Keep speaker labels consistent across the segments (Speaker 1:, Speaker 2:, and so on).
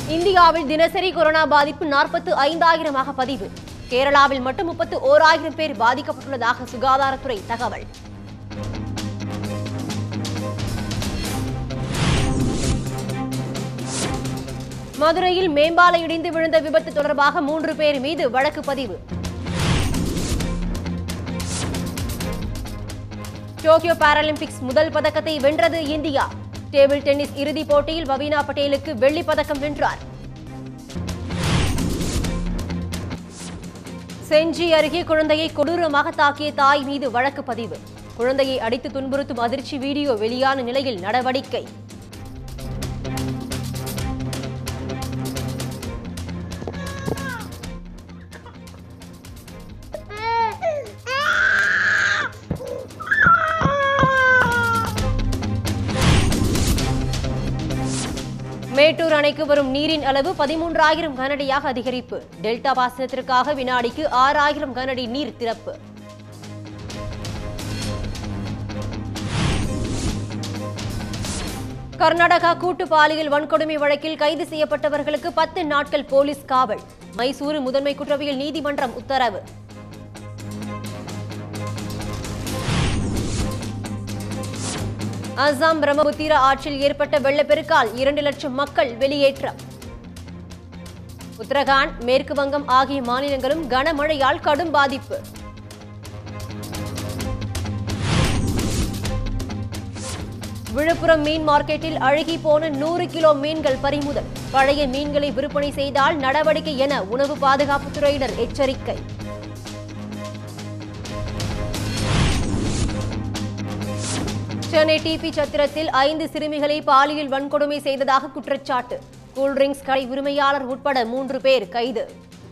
Speaker 1: இந்தியாவில் தினசரி கொரோனா பாதிப்பு நாற்பத்து ஐந்தாயிரமாக பதிவு கேரளாவில் மட்டும் முப்பத்து ஓராயிரம் பேர் பாதிக்கப்பட்டுள்ளதாக சுகாதாரத்துறை தகவல் மதுரையில் மேம்பாலை இடிந்து விழுந்த விபத்து தொடர்பாக மூன்று பேர் மீது வழக்கு பதிவு டோக்கியோ பாராலிம்பிக்ஸ் முதல் பதக்கத்தை வென்றது இந்தியா டேபிள் டென்னிஸ் இறுதிப் போட்டியில் பவீனா பட்டேலுக்கு வெள்ளிப் பதக்கம் வென்றார் செஞ்சி அருகே குழந்தையை கொடூரமாக தாக்கிய தாய் மீது வழக்கு பதிவு குழந்தையை அடித்து துன்புறுத்தும் அதிர்ச்சி வீடியோ வெளியான நிலையில் நடவடிக்கை மேட்டூர் அணைக்கு வரும் நீரின் அளவு பதிமூன்றாயிரம் கனஅடியாக அதிகரிப்பு டெல்டா பாசனத்திற்காக வினாடிக்கு ஆறாயிரம் கனஅடி நீர் திறப்பு கர்நாடகா கூட்டு பாலியல் வன்கொடுமை வழக்கில் கைது செய்யப்பட்டவர்களுக்கு பத்து நாட்கள் போலீஸ் காவல் மைசூரு முதன்மை குற்றவியல் நீதிமன்றம் உத்தரவு அசாம் பிரம்மபுத்திரா ஆற்றில் ஏற்பட்ட வெள்ளப்பெருக்கால் இரண்டு லட்சம் மக்கள் வெளியேற்றம் உத்தரகாண்ட் மேற்கு வங்கம் ஆகிய மாநிலங்களும் கனமழையால் கடும் பாதிப்பு விழுப்புரம் மீன் மார்க்கெட்டில் அழுகி போன நூறு கிலோ மீன்கள் பறிமுதல் பழைய மீன்களை விற்பனை செய்தால் நடவடிக்கை என உணவு பாதுகாப்புத்துறையினர் எச்சரிக்கை சென்னை டிபி சத்திரத்தில் ஐந்து சிறுமிகளை பாலியல் வன்கொடுமை செய்ததாக குற்றச்சாட்டு கூல்ட்ரிங்க்ஸ் கடை உரிமையாளர் உட்பட மூன்று பேர் கைது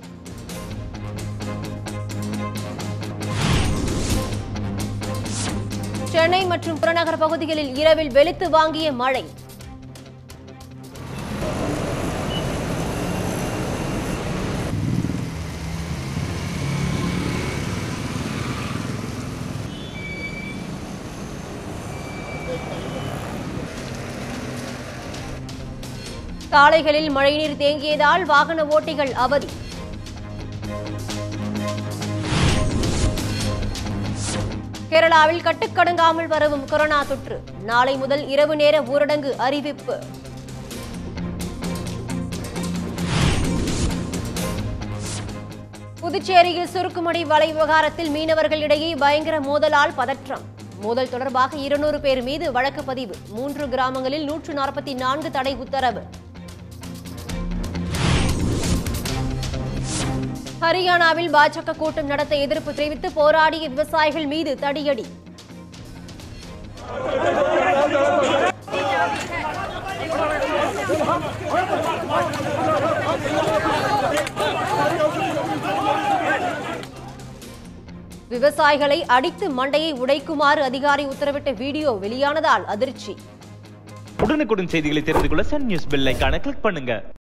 Speaker 1: சென்னை மற்றும் புறநகர் பகுதிகளில் இரவில் வெளுத்து வாங்கிய மழை சாலைகளில் மழைநீர் தேங்கியதால் வாகன ஓட்டிகள் அவதி கேரளாவில் கட்டுக்கடங்காமல் வரவும் கொரோனா தொற்று நாளை முதல் இரவு நேர ஊரடங்கு அறிவிப்பு புதுச்சேரியில் சுருக்குமடி வலை விவகாரத்தில் மீனவர்களிடையே பயங்கர மோதலால் பதற்றம் மோதல் தொடர்பாக இருநூறு பேர் மீது வழக்கு பதிவு மூன்று கிராமங்களில் நூற்று நாற்பத்தி நான்கு தடை உத்தரவு ஹரியானாவில் பாஜக கூட்டம் நடத்த எதிர்ப்பு தெரிவித்து போராடிய விவசாயிகள் மீது தடியடி விவசாயிகளை அடித்து மண்டையை உடைக்குமாறு அதிகாரி உத்தரவிட்ட வீடியோ வெளியானதால் அதிர்ச்சி
Speaker 2: உடனுக்குடன் செய்திகளை தெரிந்து கொள்ள சன் நியூஸ் பெல் ஐகானை கிளிக் பண்ணுங்க